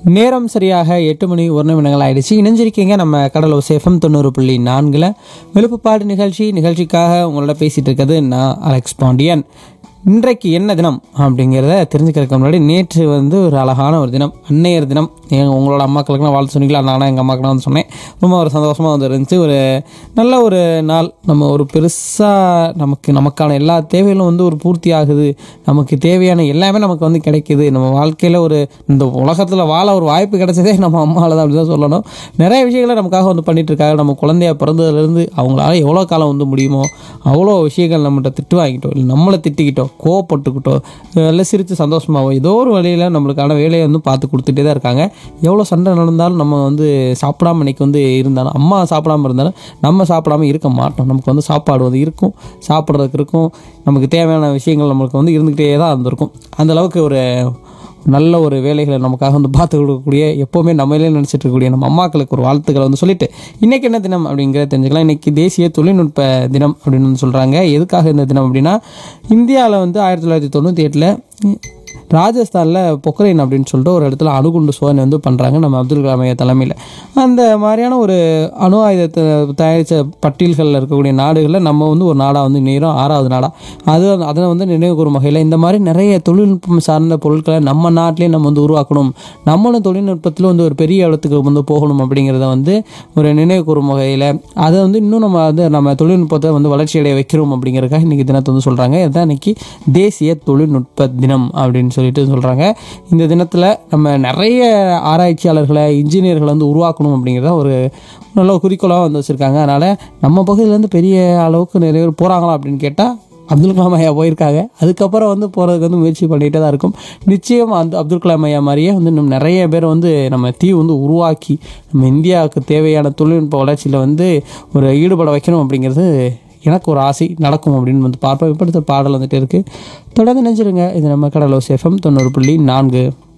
நேரம் சரியாக எட்டு மணி ஒரு நிமிடங்கள் ஆயிடுச்சு இணைஞ்சிருக்கீங்க நம்ம கடலூர் சேஃபம் தொண்ணூறு புள்ளி நான்கில் விழுப்புப்பாடு நிகழ்ச்சி நிகழ்ச்சிக்காக உங்களோட பேசிகிட்டு இருக்கிறது நான் அலெக்ஸ் பாண்டியன் இன்றைக்கு என்ன தினம் அப்படிங்கிறத தெரிஞ்சுக்கிறதுக்கு முன்னாடி நேற்று வந்து ஒரு அழகான ஒரு தினம் அன்னையர் தினம் எங்கள் உங்களோட அம்மாக்களுக்குலாம் வாழ்த்து சொன்னீங்களா நான் எங்கள் அம்மாக்கெல்லாம் வந்து சொன்னேன் ரொம்ப ஒரு சந்தோஷமாக வந்து இருந்துச்சு ஒரு நல்ல ஒரு நாள் நம்ம ஒரு பெருசாக நமக்கு நமக்கான எல்லா தேவைகளும் வந்து ஒரு பூர்த்தி ஆகுது நமக்கு தேவையான எல்லாமே நமக்கு வந்து கிடைக்குது நம்ம வாழ்க்கையில் ஒரு இந்த உலகத்தில் வாழ ஒரு வாய்ப்பு கிடைச்சதே நம்ம அம்மாவில் தான் அப்படி தான் சொல்லணும் நிறைய விஷயங்களை நமக்காக வந்து பண்ணிட்டு இருக்காங்க நம்ம குழந்தைய பிறந்ததுலேருந்து அவங்களால எவ்வளோ காலம் வந்து முடியுமோ அவ்வளோ விஷயங்கள் நம்மகிட்ட திட்டு வாங்கிட்டோம் இல்லை நம்மளை திட்டிக்கிட்டோம் கோவப்பட்டுக்கிட்டோ இல்லை சிரித்து சந்தோஷமாவோ ஏதோ ஒரு வழியில் நம்மளுக்கான வேலையை வந்து பார்த்து கொடுத்துட்டே தான் இருக்காங்க எவ்வளோ சண்டை நடந்தாலும் நம்ம வந்து சாப்பிடாம இன்னைக்கு வந்து இருந்தாலும் அம்மா சாப்பிடாம இருந்தாலும் நம்ம சாப்பிடாம இருக்க மாட்டோம் நமக்கு வந்து சாப்பாடு வந்து இருக்கும் சாப்பிட்றதுக்கு இருக்கும் நமக்கு தேவையான விஷயங்கள் நம்மளுக்கு வந்து இருந்துக்கிட்டே தான் இருந்திருக்கும் அந்த அளவுக்கு ஒரு நல்ல ஒரு வேலைகளை நமக்காக வந்து பார்த்து கொடுக்கக்கூடிய எப்போவுமே நம்மளே நினச்சிட்டு இருக்கக்கூடிய நம்ம அம்மாக்களுக்கு ஒரு வாழ்த்துக்களை வந்து சொல்லிட்டு இன்றைக்கி என்ன தினம் அப்படிங்கிறத தெரிஞ்சுக்கலாம் இன்றைக்கி தேசிய தொழில்நுட்ப தினம் அப்படின்னு வந்து சொல்கிறாங்க எதுக்காக இந்த தினம் அப்படின்னா இந்தியாவில் வந்து ஆயிரத்தி தொள்ளாயிரத்தி தொண்ணூற்றி எட்டில் ராஜஸ்தானில் பொக்ரைன் அப்படின்னு சொல்லிட்டு ஒரு இடத்துல அணுகுண்டு சோதனை வந்து பண்ணுறாங்க நம்ம அப்துல் கலாம் ஐயா தலைமையில் அந்த மாதிரியான ஒரு அணு ஆயுதத்தை தயாரித்த பட்டியல்களில் இருக்கக்கூடிய நாடுகளில் நம்ம வந்து ஒரு நாடாக வந்து நேரம் ஆறாவது நாடாக அது அதை வந்து நினைவு கூறும் வகையில் இந்த மாதிரி நிறைய தொழில்நுட்பம் சார்ந்த பொருட்களை நம்ம நாட்டிலே நம்ம வந்து உருவாக்கணும் நம்மளும் தொழில்நுட்பத்தில் வந்து ஒரு பெரிய இடத்துக்கு வந்து போகணும் அப்படிங்கிறத வந்து ஒரு நினைவு கூறும் வகையில் அதை வந்து இன்னும் நம்ம வந்து நம்ம தொழில்நுட்பத்தை வந்து வளர்ச்சி அடைய வைக்கிறோம் அப்படிங்கிறதுக்காக இன்றைக்கி தினத்தை வந்து சொல்கிறாங்க இதுதான் இன்னைக்கு தேசிய தொழில்நுட்ப தினம் அப்படின்னு சொல்லிட்டு சொல்கிறாங்க இந்த தினத்தில் நம்ம நிறைய ஆராய்ச்சியாளர்களை இன்ஜினியர்களை வந்து உருவாக்கணும் அப்படிங்கிறத ஒரு நல்ல குறிக்கோளாக வந்து வச்சுருக்காங்க அதனால் நம்ம பகுதியிலேருந்து பெரிய அளவுக்கு நிறைய பேர் போகிறாங்களா அப்படின்னு கேட்டால் அப்துல் கலாம் ஐயா போயிருக்காங்க அதுக்கப்புறம் வந்து போகிறதுக்கு வந்து முயற்சி பண்ணிகிட்டே தான் இருக்கும் நிச்சயம் அந்த அப்துல் கலாம் ஐயா மாதிரியே வந்து இன்னும் நிறைய பேர் வந்து நம்ம தீ வந்து உருவாக்கி நம்ம இந்தியாவுக்கு தேவையான தொழில்நுட்ப வளர்ச்சியில் வந்து ஒரு ஈடுபட வைக்கணும் அப்படிங்கிறது எனக்கு ஒரு ஆசை நடக்கும் அப்படின்னு வந்து பார்ப்போம் இப்போ அடுத்த பாடல் வந்துட்டு இருக்குது தொடர்ந்து நினைச்சிருங்க இது நம்ம கடலோ சேஃபம் தொண்ணூறு புள்ளி நான்கு